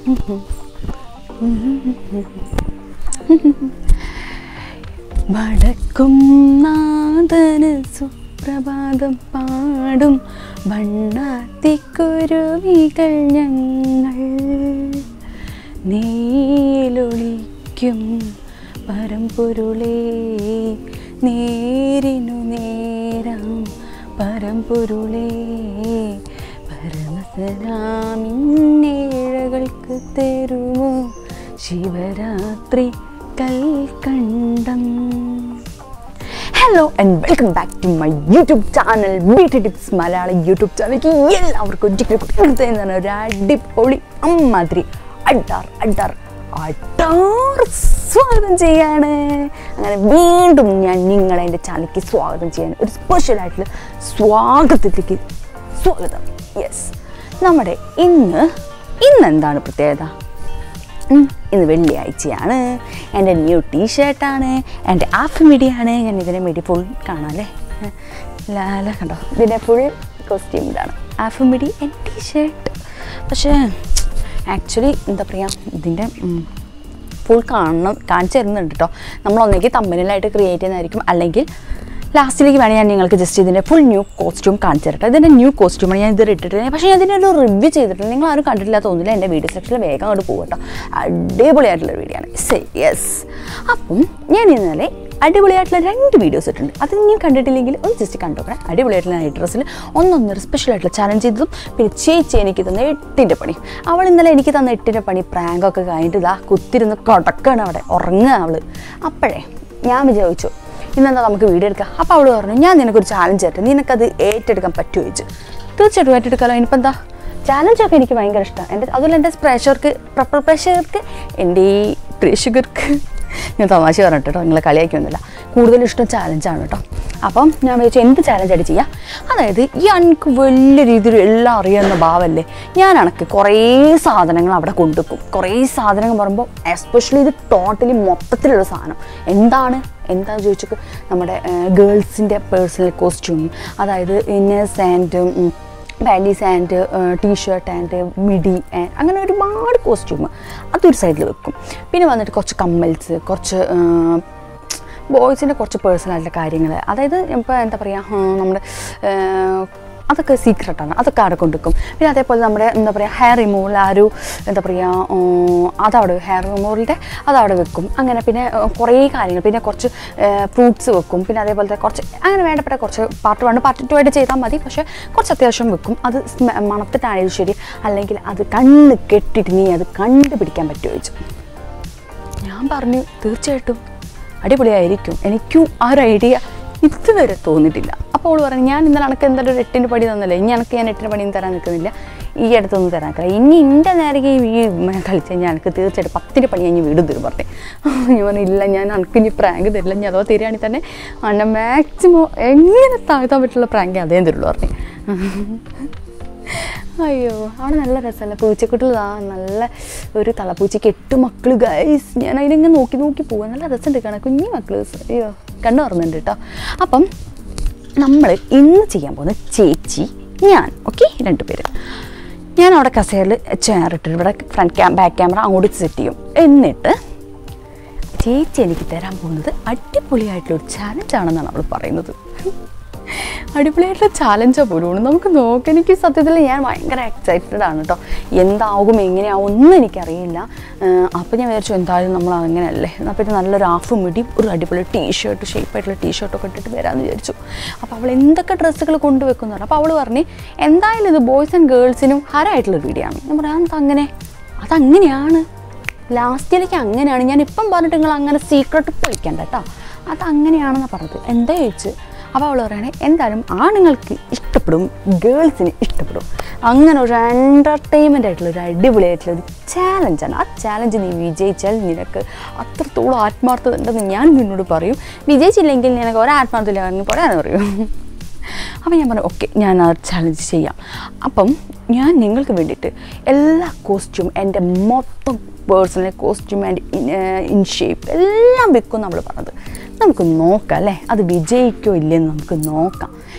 വടക്കും നാദന സുപ്രഭാതം പാടും വണ്ണാത്തിക്കുരുവികൾ ഞങ്ങൾ നീലൊളിക്കും പരമ്പൊരുളേ നേരിനു നേരം പരമ്പൊരുളേ പരമസരാമിന്നേഴകൾക്ക് തരുമോ ശിവരാത്രി കൽക്കണ്ടം hello and welcome back to my YouTube channel beauty tips Malayalam YouTube ചാനലിലേക്ക് എല്ലാവർക്കും ഒരിക്കലും കുട്ടികൾക്ക് എന്താണ് ഒരു അടിപൊളി അമ്മാതിരി അഡാർ അഡാർ അഡാർ സ്വാഗതം ചെയ്യാണ് അങ്ങനെ വീണ്ടും ഞാൻ നിങ്ങളെ എൻ്റെ ചാനലിലേക്ക് സ്വാഗതം ചെയ്യാൻ ഒരു സ്പെഷ്യൽ ആയിട്ടുള്ള സ്വാഗതത്തിലേക്ക് സ്വാഗതം യെസ് നമ്മുടെ ഇന്ന് ഇന്ന് എന്താണ് പ്രത്യേകത ഉം, ഇന്ന് വെള്ളിയാഴ്ചയാണ് എൻ്റെ ന്യൂ ടീ ഷർട്ടാണ് എൻ്റെ ആഫ് മിഡിയാണ് ഞാൻ ഇതിനെ മിഡി ഫുൾ കാണാം അല്ലേ ലാല കണ്ടോ ഇതിൻ്റെ ഫുൾ കോസ്റ്റ്യൂം ഇതാണ് half midi and T shirt പക്ഷേ ആക്ച്വലി എന്താ പറയുക ഇതിൻ്റെ ഫുൾ കാണണം കാണിച്ചു തരുന്നുണ്ട് കേട്ടോ നമ്മൾ ഒന്നെങ്കിൽ തമ്പനിലായിട്ട് ക്രിയേറ്റ് ചെയ്യുന്നതായിരിക്കും അല്ലെങ്കിൽ ലാസ്റ്റിലേക്ക് വേണേൽ ഞാൻ നിങ്ങൾക്ക് ജസ്റ്റ് ഇതിൻ്റെ ഫുൾ ന്യൂ കോസ്റ്റ്യൂം കാണിച്ചു തരട്ടെ ഇതിൻ്റെ ന്യൂ കോസ്റ്റ്യൂമാണ് ഞാൻ ഇത് ഇട്ടിട്ടില്ല പക്ഷേ ഞാൻ ഇതിൻ്റെ ഒരു റിവ്യൂ ചെയ്തിട്ടുണ്ട് നിങ്ങൾ ആരും കണ്ടിട്ടില്ല തോന്നില്ല എൻ്റെ വീഡിയോ സെക്ഷനിൽ വേഗം അങ്ങോട്ട് പോകും കേട്ടോ അടിപൊളിയായിട്ടുള്ള വീഡിയോ ആണ് സേ യെസ് അപ്പം ഞാൻ ഇന്നലെ അടിപൊളിയായിട്ടുള്ള രണ്ട് വീഡിയോസ് ഇട്ടിട്ടുണ്ട് അത് ഞാൻ കണ്ടിട്ടില്ലെങ്കിൽ ഒന്ന് ജസ്റ്റ് കണ്ടോക്കണം അടിപൊളിയായിട്ടുള്ള നൈറ്റ് ഡ്രസ്സിൽ ഒന്നൊന്നര സ്പെഷ്യൽ ആയിട്ടുള്ള ചാലഞ്ച് ചെയ്തതും പിന്നെ ചേച്ചി എനിക്ക് തന്ന എട്ടിൻ്റെ പണി അവൾ ഇന്നലെ എനിക്ക് തന്ന എട്ടിൻ്റെ പണി പ്രാങ്കൊക്കെ കഴിഞ്ഞിട്ട് ഇതാ കുത്തിരുന്ന് കൊടക്കാണ് അവിടെ ഉറങ്ങുക അവൾ അപ്പോഴേ ഞാൻ വിചാരിച്ചു ഇന്നെന്താ നമുക്ക് വീഡിയോ എടുക്കാം അപ്പോൾ അവൾ പറഞ്ഞു ഞാൻ നിനക്കൊരു ചാലഞ്ച് തരട്ടെ നിനക്കത് ഏറ്റെടുക്കാൻ പറ്റുമോ ചോദിച്ചു തീർച്ചയായിട്ടും ഏറ്റെടുക്കാമല്ലോ ഇനിയിപ്പോൾ എന്താ ചാലഞ്ചൊക്കെ എനിക്ക് ഭയങ്കര ഇഷ്ടമാണ് എൻ്റെ അതുപോലെ എൻ്റെ പ്രേക്ഷകർക്ക് പ്രപ്പർ പ്രേക്ഷകർക്ക് എൻ്റെ ഈ പ്രേക്ഷകർക്ക് ഞാൻ തമാശ പറഞ്ഞിട്ട് കേട്ടോ നിങ്ങളെ കളിയാക്കിയൊന്നുമില്ല കൂടുതൽ ഇഷ്ടം ചാലഞ്ചാണ് കേട്ടോ അപ്പം ഞാൻ വിചാരിച്ചു എന്ത് ചാലഞ്ചായിട്ട് ചെയ്യാം അതായത് ഈ എനിക്ക് വലിയ രീതിയിൽ എല്ലാം അറിയാവുന്ന ഭാവമല്ലേ ഞാൻ അനക്ക് കുറേ സാധനങ്ങൾ അവിടെ കൊണ്ടുവെക്കും കുറേ സാധനങ്ങൾ പറയുമ്പോൾ എസ്പെഷ്യലി ഇത് ടോട്ടലി മൊത്തത്തിലുള്ള സാധനം എന്താണ് എന്താണെന്ന് ചോദിച്ചപ്പോൾ നമ്മുടെ ഗേൾസിൻ്റെ പേഴ്സണൽ കോസ്റ്റ്യൂം അതായത് inners and panties and T shirt and midi and അങ്ങനെ ഒരുപാട് കോസ്റ്റ്യൂം അതൊരു സൈഡിൽ വെക്കും പിന്നെ വന്നിട്ട് കുറച്ച് കമ്മൽസ് കുറച്ച് ബോയ്സിൻ്റെ കുറച്ച് പേഴ്സണലായിട്ടുള്ള കാര്യങ്ങൾ അതായത് ഇപ്പോൾ എന്താ പറയുക നമ്മുടെ ആ, അതൊക്കെ സീക്രട്ടാണ് അതൊക്കെ അവിടെ കൊണ്ടുവെക്കും പിന്നെ അതേപോലെ നമ്മുടെ എന്താ പറയുക ഹെയർ റിമൂവൽ ആ ഒരു എന്താ പറയുക ഉം, അതവിടെ ഹെയർ റിമൂവലിൻ്റെ അതവിടെ വെക്കും അങ്ങനെ പിന്നെ ഉം, കുറേ കാര്യങ്ങൾ പിന്നെ കുറച്ച് ഫ്രൂട്ട്സ് വെക്കും പിന്നെ അതേപോലത്തെ കുറച്ച് അങ്ങനെ വേണ്ടപ്പെട്ട കുറച്ച് പാർട്ട് വൺ പാർട്ട് ടു ആയിട്ട് ചെയ്താൽ മതി പക്ഷേ കുറച്ച് അത്യാവശ്യം വെക്കും അത് സ്മെ- മണത്തിട്ടാണെങ്കിലും ശരി അല്ലെങ്കിൽ അത് കണ്ണ് കെട്ടിട്ട് നീ അത് കണ്ടുപിടിക്കാൻ പറ്റുമോ ചോദിച്ചു ഞാൻ പറഞ്ഞു തീർച്ചയായിട്ടും അടിപൊളിയായിരിക്കും എനിക്കും ആ ഒരു ഐഡിയ ഇതുവരെ തോന്നിയിട്ടില്ല അപ്പോൾ അവൾ പറഞ്ഞു ഞാൻ ഇന്നലെ എനിക്ക് എന്തായാലും ഒരു എട്ടിൻ്റെ പണി തന്നല്ലേ ഇനി എനിക്ക് ഞാൻ എട്ടിൻ്റെ പണിയൊന്നും തരാൻ നിൽക്കുന്നില്ല ഈ അടുത്തൊന്നും തരാൻ നിൽക്കില്ല ഇനി എൻ്റെ നേരെ ഈ കളിച്ച് കഴിഞ്ഞാൽ എനിക്ക് തീർച്ചയായിട്ടും പത്തിൻ്റെ പണി ഞാൻ വീടും തരും പറഞ്ഞു ഞാൻ പറഞ്ഞു ഇല്ല ഞാൻ എനിക്ക് ഇനി പ്രാങ്ക് തരില്ല ഞാൻ അഥവാ തരികയാണെങ്കിൽ തന്നെ അന്നെ മാക്സിമം എങ്ങനെ താഴ്ത്താൻ പറ്റുള്ള പ്രാങ്ക് അതേ തരുള്ളൂ പറഞ്ഞു അയ്യോ അവിടെ നല്ല രസമല്ല പൂച്ചക്കുട്ടിലതാ നല്ല ഒരു തളപ്പൂച്ചയ്ക്ക് എട്ട് മക്കൾ ഗൈസ് ഞാൻ അതിനെങ്ങനെ നോക്കി നോക്കി പോവാ നല്ല രസമുണ്ട് കാണാൻ കുഞ്ഞു മക്കൾ അയ്യോ കണ്ണു തുറന്നുണ്ട് കേട്ടോ അപ്പം നമ്മൾ ഇന്ന് ചെയ്യാൻ പോകുന്ന ചേച്ചി ഞാൻ ഓക്കെ രണ്ടുപേര് ഞാൻ അവിടെ കസേരയിൽ ചെയർ ഇട്ടിട്ട് ഇവിടെ ഫ്രണ്ട് ക്യാം ബാക്ക് ക്യാമറ അങ്ങോട്ട് സെറ്റ് ചെയ്യും എന്നിട്ട് ചേച്ചി എനിക്ക് തരാൻ പോകുന്നത് അടിപൊളിയായിട്ടുള്ള ഒരു ചാലഞ്ചാണെന്നാണ് അവൾ പറയുന്നത് അടിപൊളിയായിട്ടുള്ള ചാലഞ്ചാ പോലും നമുക്ക് നോക്കാം എനിക്ക് സത്യത്തിൽ ഞാൻ ഭയങ്കര എക്സൈറ്റഡ് ആണ് കേട്ടോ എന്താകും എങ്ങനെയാവും ഒന്നും എനിക്കറിയില്ല അപ്പോൾ ഞാൻ വിചാരിച്ചു എന്തായാലും നമ്മൾ അങ്ങനെയല്ലേ എന്നാൽ പിന്നെ നല്ലൊരു ഹാഫ് മിടി ഒരു അടിപൊളി ടീഷർട്ട് ഷേപ്പായിട്ടുള്ള ടീഷർട്ടൊക്കെ ഇട്ടിട്ട് വരാമെന്ന് വിചാരിച്ചു അപ്പോൾ അവൾ എന്തൊക്കെ ഡ്രസ്സുകൾ കൊണ്ടുവെക്കുന്നു പറഞ്ഞു അപ്പോൾ അവൾ പറഞ്ഞു എന്തായാലും ഇത് ബോയ്സ് ആൻഡ് ഗേൾസിനും ഹരായിട്ടുള്ള വീഡിയോ ആണ് ഞാൻ പറയാം എന്താ അങ്ങനെ അതങ്ങനെയാണ് ലാസ്റ്റിലേക്ക് അങ്ങനെയാണ് ഞാൻ ഇപ്പം പറഞ്ഞിട്ട് നിങ്ങൾ അങ്ങനെ സീക്രട്ട് പൊളിക്കണ്ട കേട്ടോ അത് അങ്ങനെയാണെന്ന് പറഞ്ഞത് എന്താ ചോദിച്ചു അപ്പോൾ അവൾ പറയണേ എന്തായാലും ആണുങ്ങൾക്ക് ഇഷ്ടപ്പെടും ഗേൾസിന് ഇഷ്ടപ്പെടും അങ്ങനെ ഒരു എൻ്റർടൈൻമെൻ്റ് ആയിട്ടുള്ള ഒരു അടിപൊളിയായിട്ടുള്ള ഒരു ചാലഞ്ചാണ് ആ ചാലഞ്ച് നീ വിജയിച്ചാൽ നിനക്ക് അത്രത്തോളം ആത്മാർത്ഥത ഉണ്ടെന്ന് ഞാൻ നിന്നോട് പറയും വിജയിച്ചില്ലെങ്കിൽ നിനക്ക് ഒരാത്മാർത്ഥമില്ല പറയാന്ന് പറയും അപ്പോൾ ഞാൻ പറഞ്ഞു ഓക്കെ ഞാൻ ആ ചാലഞ്ച് ചെയ്യാം അപ്പം ഞാൻ നിങ്ങൾക്ക് വേണ്ടിയിട്ട് എല്ലാ കോസ്റ്റ്യൂം എൻ്റെ മൊത്തം personal costume and in shape എല്ലാം വെക്കും നമ്മൾ പറഞ്ഞത് നമുക്ക് നോക്കാം അല്ലേ അത് വിജയിക്കോ ഇല്ലെന്ന് നമുക്ക് നോക്കാം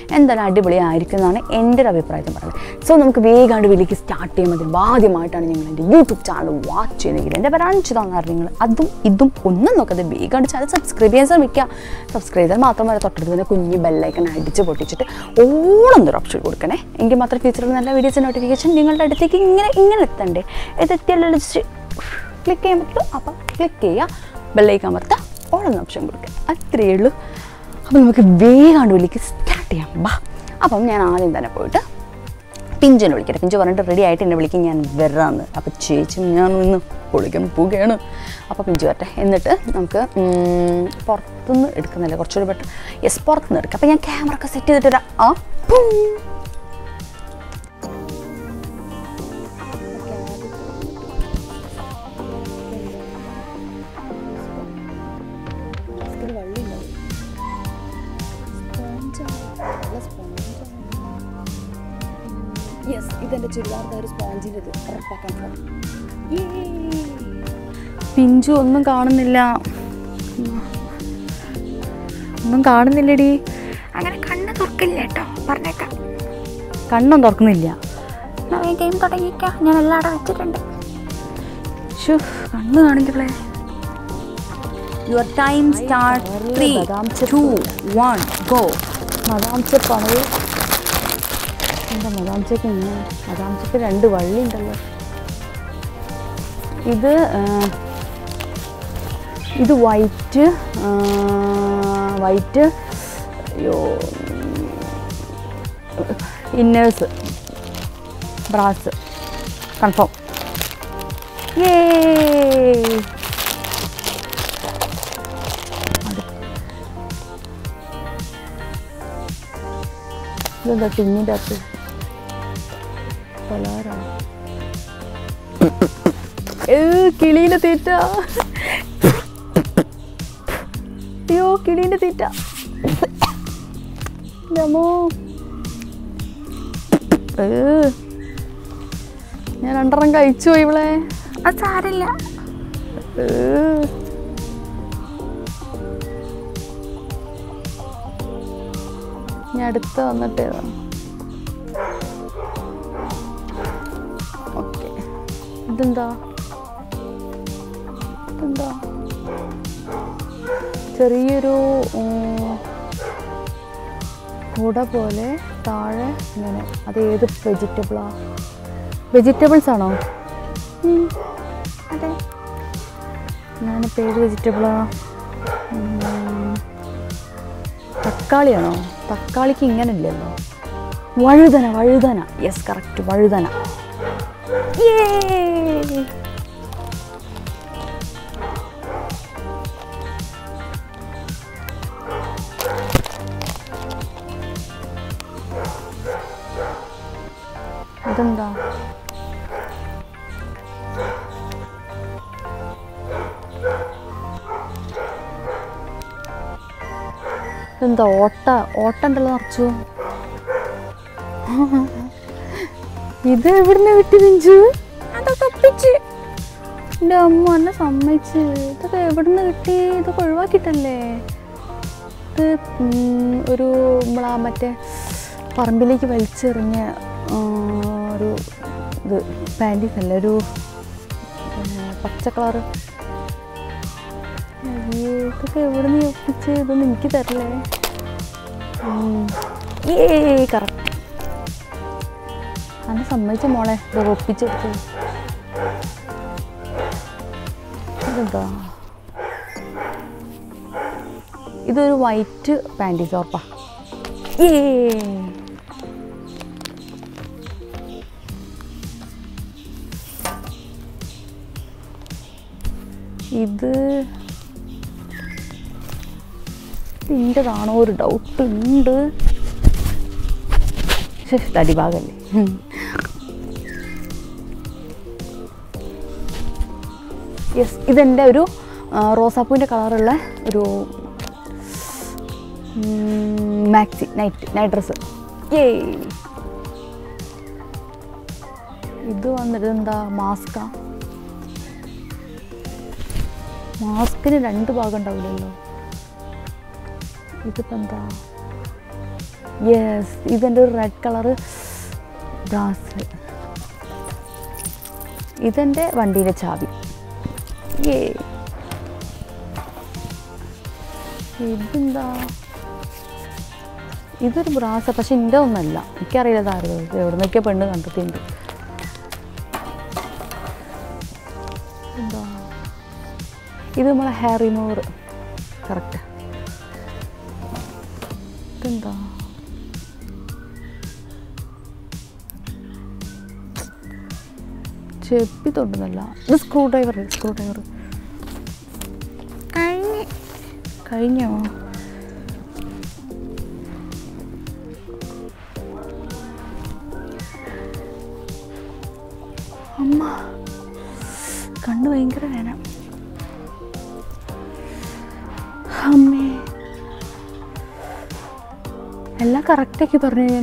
എന്തായാലും അടിപൊളിയായിരിക്കും എന്നാണ് എൻ്റെ ഒരു അഭിപ്രായത്തിൽ പറയുന്നത് സോ നമുക്ക് വേഗാണ്ട് വിളിക്ക് സ്റ്റാർട്ട് ചെയ്യുമ്പോൾ അതിൽ ആദ്യമായിട്ടാണ് നിങ്ങൾ എൻ്റെ യൂട്യൂബ് ചാനൽ വാച്ച് ചെയ്യുന്നെങ്കിൽ എൻ്റെ പേര് അഞ്ചിതാന്ന് പറഞ്ഞു നിങ്ങൾ അതും ഇതും ഒന്നും നോക്കാതെ വേഗാണ്ട് ചാനൽ സബ്സ്ക്രൈബ് ചെയ്യാൻ ശ്രമിക്കുക സബ്സ്ക്രൈബ് ചെയ്താൽ മാത്രം വരെ തൊട്ടടുത്ത് തന്നെ കുഞ്ഞ് ബെല്ലൈക്കൺ അടിച്ച് പൊട്ടിച്ചിട്ട് ഓളം ഒരു ഓപ്ഷൻ കൊടുക്കണേ എങ്കിൽ മാത്രം ഫ്യൂച്ചറിൽ നല്ല വീഡിയോസ് നോട്ടിഫിക്കേഷൻ നിങ്ങളുടെ അടുത്തേക്ക് ഇങ്ങനെ ഇങ്ങനെ എത്തണ്ടേ ഇതെത്തിയല്ലോ ജസ്റ്റ് ക്ലിക്ക് ചെയ്യാൻ പറ്റും അപ്പം ക്ലിക്ക് ചെയ്യുക ബെല്ലൈക്കൻ അമർത്തുക ഓളം ഓപ്ഷൻ കൊടുക്കുക അത്രയേ ഉള്ളൂ അപ്പം നമുക്ക് വേഗാണ്ട് വിളിക്ക് സ്റ്റാർട്ട് ചെയ്യാം ബാ അപ്പം ഞാൻ ആദ്യം തന്നെ പോയിട്ട് പിഞ്ചിനെ വിളിക്കട്ടെ പിഞ്ച് പറഞ്ഞിട്ട് റെഡി ആയിട്ട് എന്നെ വിളിക്കും ഞാൻ വരാമെന്ന് അപ്പോൾ ചേച്ചി ഞാൻ ഇന്ന് പൊളിക്കാൻ പോവുകയാണ് അപ്പോൾ പിഞ്ച് വരട്ടെ എന്നിട്ട് നമുക്ക് ഉം, പുറത്തുനിന്ന് എടുക്കുന്നില്ല കുറച്ചുകൂടി പെട്ടെന്ന് യെസ് പുറത്തുനിന്ന് എടുക്കാം അപ്പോൾ ഞാൻ ക്യാമറ ഒക്കെ സെറ്റ് ചെയ്തിട്ട് വരാം ആ പും. യെസ് ഇതെൻ്റെ ചുരിദാറിൻ്റെ ഒരു സ്പോഞ്ചിൻ്റെ ഇത് ഉറപ്പാക്കാൻ പോകും പിഞ്ചു ഒന്നും കാണുന്നില്ല ഒന്നും കാണുന്നില്ലടി അങ്ങനെ കണ്ണ് തുറക്കില്ല കേട്ടോ പറഞ്ഞേക്കാം കണ്ണൊന്നും തുറക്കുന്നില്ല ഗെയിം തുടങ്ങിക്കാം ഞാൻ എല്ലായിടെ വെച്ചിട്ടുണ്ട് ശ്ശോ, കണ്ണ് കാണില്ലേ your time start three two one go madam ചെപ്പാണ് എന്താ മദാം ചെപ്പ് ഇങ്ങനെ മദാം ചെപ്പ് രണ്ട് വള്ളി ഉണ്ടല്ലോ ഇത് ആ, ഇത് വൈറ്റ് വൈറ്റ് അയ്യോ ഇന്നേഴ്സ് ബ്രാസ് കൺഫേം യേ ഇതെന്താ ടിന്നിൻ്റെ അകത്ത് പലാരാണ് ഏ കിളീൻ്റെ തീറ്റ അയ്യോ കിളീൻ്റെ തീറ്റ രമോ ഏ ഞാൻ രണ്ടെണ്ണം കഴിച്ചു പോയി ഇവളെ അത് സാരില്ല ഏ. ഞാൻ അടുത്ത് വന്നിട്ട് ഓക്കെ ഇതെന്താ ഇതെന്താ ചെറിയൊരു ഉം, കുട പോലെ താഴെ ഇങ്ങനെ അത് ഏത് വെജിറ്റബിളാ വെജിറ്റബിൾസ് ആണോ ഉം. അതെ ഞാനിപ്പോൾ ഏത് വെജിറ്റബിളാ തക്കാളിയാണോ തക്കാളിക്ക് ഇങ്ങനെ ഇല്ലല്ലോ വഴുതന വഴുതന യെസ് കറക്റ്റ് വഴുതന Yay! ഇതെന്താ ഇതെന്താ ഓട്ട ഓട്ട ഉണ്ടല്ലോ നിറച്ചു ഇത് എവിടുന്ന് കിട്ടി പിഞ്ചു അതൊക്കെ ഒപ്പിച്ച് എൻ്റെ അമ്മ എന്നെ സമ്മതിച്ച് ഇതൊക്കെ എവിടുന്ന് കിട്ടി ഇതൊക്കെ ഒഴിവാക്കിയിട്ടല്ലേ ഇത് ഉം, ഒരു നമ്മളാ മറ്റേ പറമ്പിലേക്ക് വലിച്ചെറിഞ്ഞ ആ, ഒരു ഇത് പാൻറ്റീസ് അല്ല ഒരു പിന്നെ പച്ച കളറ് അയ്യേ ഇതൊക്കെ എവിടുന്ന് ഒപ്പിച്ച് ഇതൊന്നും എനിക്ക് തരില്ലേ ഏ കറക്റ്റ് അന്ന് സമ്മതിച്ച മോളെ ഇത് ഒപ്പിച്ചെടുത്ത് ഇതെന്താ ഇതൊരു വൈറ്റ് പാൻറ്റീസ് ഉറപ്പാ ഏ ഇത് ഇതിൻ്റെതാണോ ഒരു ഡൗട്ട് ഉണ്ട് ശ്ശെ, തടിഭാഗല്ലേ ഉം. യെസ് ഇതെൻ്റെ ഒരു ആ, റോസാപ്പൂവിൻ്റെ കളറുള്ള ഒരു മാക്സി നൈറ്റ് നൈറ്റ് ഡ്രസ്സ് ഏയ് ഇത് വന്നിട്ട് എന്താ മാസ്കാ മാസ്കിന് രണ്ട് ഭാഗം ഉണ്ടാവില്ലല്ലോ ഇതിപ്പോൾ എന്താ യെസ് ഇതെൻ്റെ ഒരു റെഡ് കളറ് ബ്രാസ് ഇതെൻ്റെ വണ്ടിയുടെ ചാവി ഏ ഇതെന്താ ഇതൊരു ബ്രാസ പക്ഷെ എൻ്റെ ഒന്നല്ല എനിക്കറിയില്ല ഇതായിരുന്നു ഇത് എവിടെ നിന്നൊക്കെ പെണ്ണ് കണ്ടെത്തിയിട്ടുണ്ട് എന്താ ഇത് നമ്മളെ ഹെയർ റിമൂവർ കറക്റ്റ് ഇതെന്താ ചെപ്പി തൊണ്ടുന്നല്ല ഇത് സ്ക്രൂ ഡ്രൈവർ സ്ക്രൂ ഡ്രൈവർ കഴിഞ്ഞ് കഴിഞ്ഞോ അമ്മ കണ്ണ് ഭയങ്കര വേന അമ്മേ എല്ലാം കറക്റ്റാക്കി പറഞ്ഞു ഞാൻ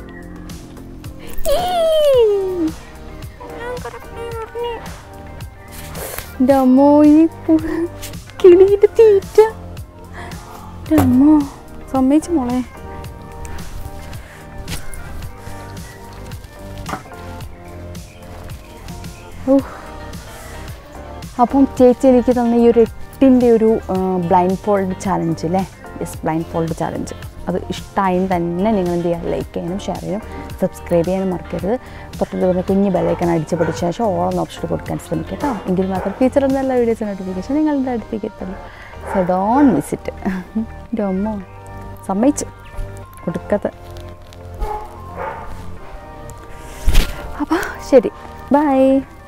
ഞാൻ correct ആയി പറഞ്ഞു. എൻ്റെ അമ്മോ ഈ പു- കിളിയുടെ തീറ്റ എൻ്റെ അമ്മോ സമ്മതിച്ചു മോളെ ഓ അപ്പം ചേച്ചി എനിക്ക് തന്ന ഈ ഒരു എട്ടിൻ്റെ ഒരു ബ്ലൈൻഡ് ഫോൾഡ് ചാലഞ്ച് അല്ലേ യെസ് ബ്ലൈൻഡ് ഫോൾഡ് ചാലഞ്ച് അത് ഇഷ്ടമായും തന്നെ നിങ്ങൾ എന്ത് ചെയ്യുക ലൈക്ക് ചെയ്യാനും ഷെയർ ചെയ്യാനും സബ്സ്ക്രൈബ് ചെയ്യാനും മറക്കരുത് തൊട്ടടുത്ത് പറഞ്ഞ കുഞ്ഞ് ബെല്ലൈക്കൺ അടിച്ച് പഠിച്ച ശേഷം ഓളം ഓപ്ഷൻ കൊടുക്കാൻ ശ്രമിക്കുക കേട്ടോ എങ്കിൽ മാത്രം ഫ്യൂച്ചറിൽ നല്ല വീഡിയോസ് നോട്ടിഫിക്കേഷൻ നിങ്ങളുടെ അടുത്തേക്ക് എത്തുള്ളൂ സോ ഡോൺ മിസ് ഇറ്റ് എൻ്റെ അമ്മ സമ്മതിച്ചു കൊടുക്കത്ത് അപ്പം ശരി ബൈ